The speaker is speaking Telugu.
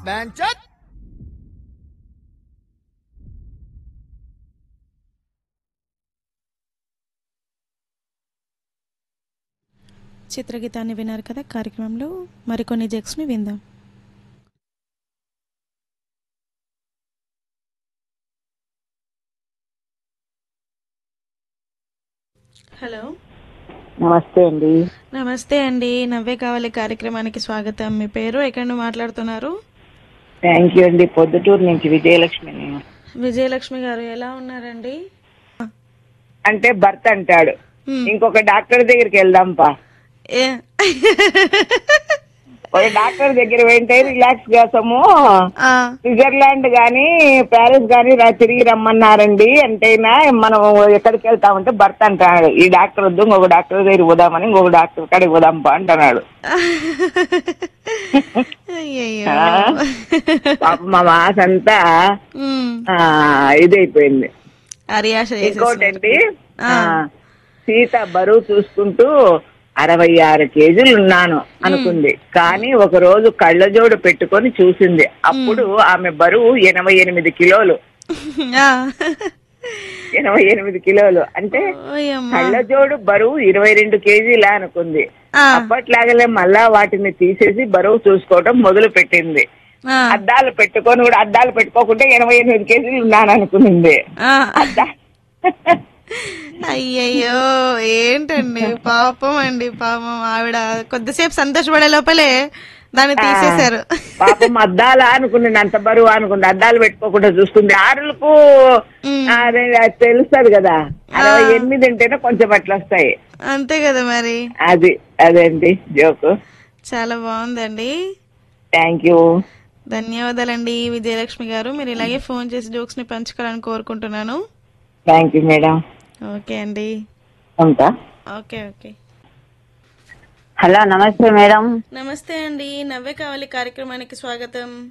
బెంచత్ చిత్రగీతాన్ని విన్నారు కదా కార్యక్రమంలో మరికొన్ని జెక్స్ని విందాం హలో నమస్తే అండి నమస్తే అండి నవ్వే కావాలి కార్యక్రమానికి స్వాగతం మీ పేరు ఎక్కడి నుండి మాట్లాడుతున్నారు థ్యాంక్ యూ అండి పొద్దుటూరు నుంచి విజయలక్ష్మి నేను. విజయలక్ష్మి గారు ఎలా ఉన్నారండి అంటే భర్త అంటాడు హ్మ్. ఇంకొక డాక్టర్ దగ్గరికి వెళ్దాంపా ఏ ఒక డాక్టర్ దగ్గర వెంటే రిలాక్స్ కోసము ఆ, స్విట్జర్లాండ్ గాని ప్యారిస్ గాని రా తిరిగి రమ్మన్నారండి అంటేనా మనం ఎక్కడికి వెళ్తామంటే భర్త అంటాడు ఈ డాక్టర్ వద్దు ఇంకొక డాక్టర్ దగ్గరికి పోదామని ఇంకొక డాక్టర్ కాడికి పోదాంపా అంటున్నాడు అయ్యయ్యో ఆ? పాపం మా మాస అంతా ఉమ్, ఆ, ఇదైపోయింది అరియాష ఇంకోటండి ఆ, సీత బరువు చూసుకుంటూ అరవై ఆరు కేజీలు ఉన్నాను అనుకుంది కానీ ఒక రోజు కళ్ళజోడు పెట్టుకొని చూసింది అప్పుడు ఆమె బరువు ఎనభై ఎనిమిది కిలోలు ఆ. ఎనభై ఎనిమిది కిలోలు అంటే ఓయమ్మ. కళ్ళజోడు బరువు ఇరవై రెండు కేజీలా అనుకుంది ఆ, అప్పట్లాగలే మళ్ళా వాటిని తీసేసి బరువు చూసుకోవడం మొదలు పెట్టింది ఆ, అద్దాలు పెట్టుకొని కూడా అద్దాలు పెట్టుకోకుండా ఎనభై ఎనిమిది కేజీలు ఉన్నాను అనుకుంది ఆ. అద్దా అయ్యయ్యో ఏంటండి పాపం అండి పాపం ఆవిడ కొద్దిసేపు సంతోషపడే లోపలే దాన్ని తీసేశారు పాపం అద్దాలా అనుకుంది అంత బరువు అనుకుంది అద్దాలు పెట్టుకోకుండా చూసుకుంది ఆరులకు ఉమ్. అదే అది తెలుస్తుంది కదా అరవై ఎనిమిది అంటేనే కొంచెం అట్లా వస్తాయి అంతే కదా మరి అది అదేంటి జోకు చాలా బాగుందండి థ్యాంక్ యూ ధన్యవాదాలండి విజయలక్ష్మి గారు మీరు ఇలాగే ఫోన్ చేసి జోక్స్ ని పంచుకోవాలని కోరుకుంటున్నాను థ్యాంక్ యూ మేడం ఓకే అండి ఉంటా ఓకే ఓకే హలో నమస్తే మేడం నమస్తే అండి నవ్వే కావాలి కార్యక్రమానికి స్వాగతం